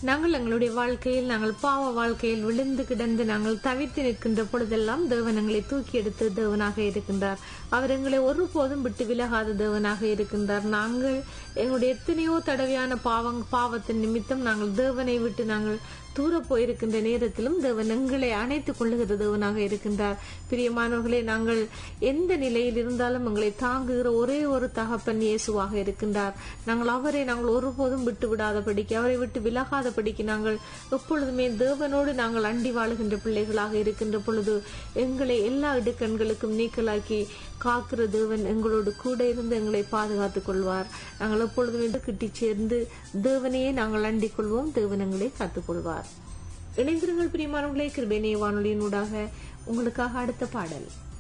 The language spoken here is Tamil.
நாங்கள் எங்களுடைய வாழ்க்கையில் நாங்கள் பாவ வாழ்க்கையில் விழுந்து கிடந்து நாங்கள் தவித்து நிற்கின்ற பொழுதெல்லாம் தேவன் எங்களை தூக்கி எடுத்து தேவனாக இருக்கின்றார் அவர் எங்களை ஒருபோதும் விட்டு விலகாத தேவனாக இருக்கின்றார் நாங்கள் எங்களுடைய எத்தனையோ தடவையான பாவங் பாவத்தின் நிமித்தம் நாங்கள் தேவனை விட்டு நாங்கள் தூர போயிருக்கின்ற நேரத்திலும் தேவன் எங்களை அணைத்துக் கொள்ளுகிற தேவனாக இருக்கின்றார் பிரியமானவர்களே நாங்கள் எந்த நிலையில் இருந்தாலும் எங்களை தாங்குகிற ஒரே ஒரு தகப்பன் இயேசுவாக இருக்கின்றார் நாங்கள் அவரை நாங்கள் ஒருபோதும் விட்டு விடாதபடிக்கு அவரை விட்டு விலகாதபடிக்கு நாங்கள் எப்பொழுதுமே தேவனோடு நாங்கள் அண்டி வாழுகின்ற பிள்ளைகளாக இருக்கின்ற பொழுது எங்களை எல்லா இடுக்கண்களுக்கும் நீக்கலாக்கி காக்கிற தேவன் எங்களோடு கூட இருந்து எங்களை பாதுகாத்துக் கொள்வார் நாங்கள் எப்பொழுதுமே கிட்டி சேர்ந்து தேவனையே நாங்கள் அண்டிக் கொள்வோம் தேவன் எங்களை காத்துக் இணைந்திருங்கள் பிரியமானவர்களே கிருபேனே வானொலியினூடாக உங்களுக்காக அடுத்த பாடல்